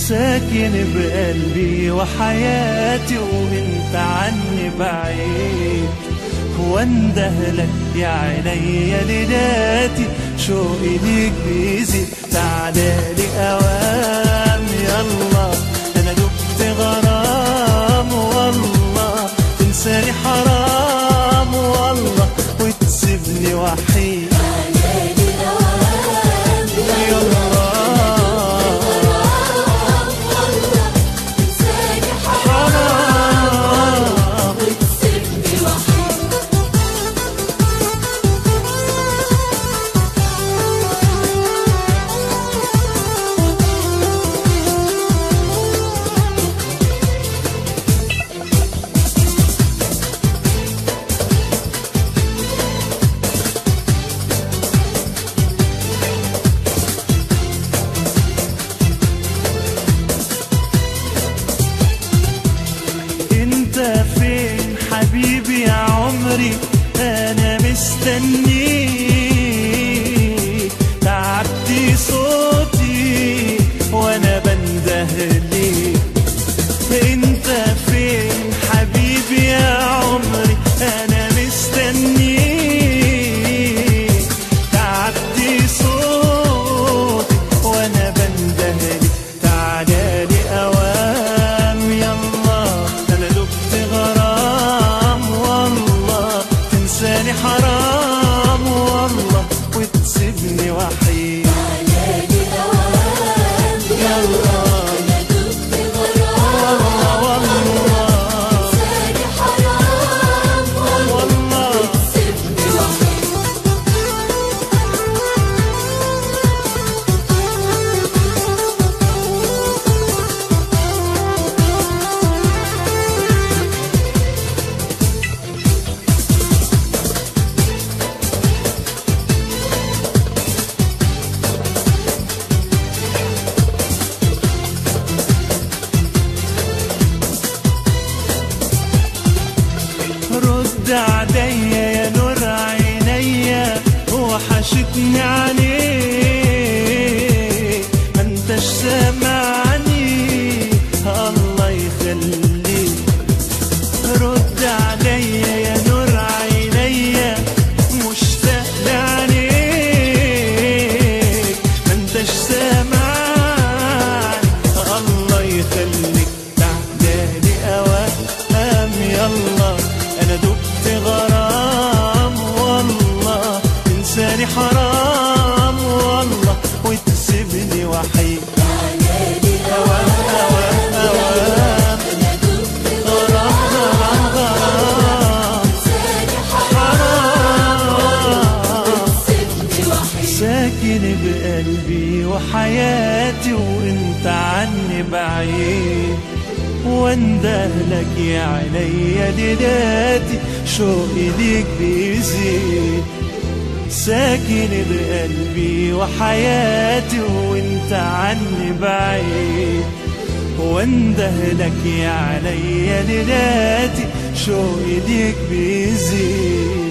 ساكن بقلبي وحياتي وانت عني بعيد واندهلك يا عينيا ليلاتي شوقي ليك بيزيد تعالى لي اوام يلا انا دبت غرام والله تنساني حرام والله وتسيبني وحيد حرام انت فين حبيبي يا عمري انا مستنيك تعبتي صوتي وانا بنده ليك انت فين حبيبي يا عمري انا مستنيك تعبتي صوتي وانا بنده ليك تعالى لي اوام يلا انا دبت غرام والله تنساني حرام والله وتسيبني وحيد يلا والله والله والله رد عليا يا نور عينيا وحشتني عليك ما انتش سامعني الله يخليك رد عليا يا نور عينيا مشتاق لعينيك ما انتش سامعني الله يخليك تعدالي اوام يلا انا دبت غرام والله تنساني حرام والله وتسيبني وحيد اوام اوام اوام غرام غرام غرام حرام ساكن بقلبي وحياتي وانت عني بعيد واندهلك يا عينيا ليلاتي شوقي ليك بيزيد ساكن بقلبي وحياتي وانت عني بعيد واندهلك يا عليا ليلاتي شوقي ليك بيزيد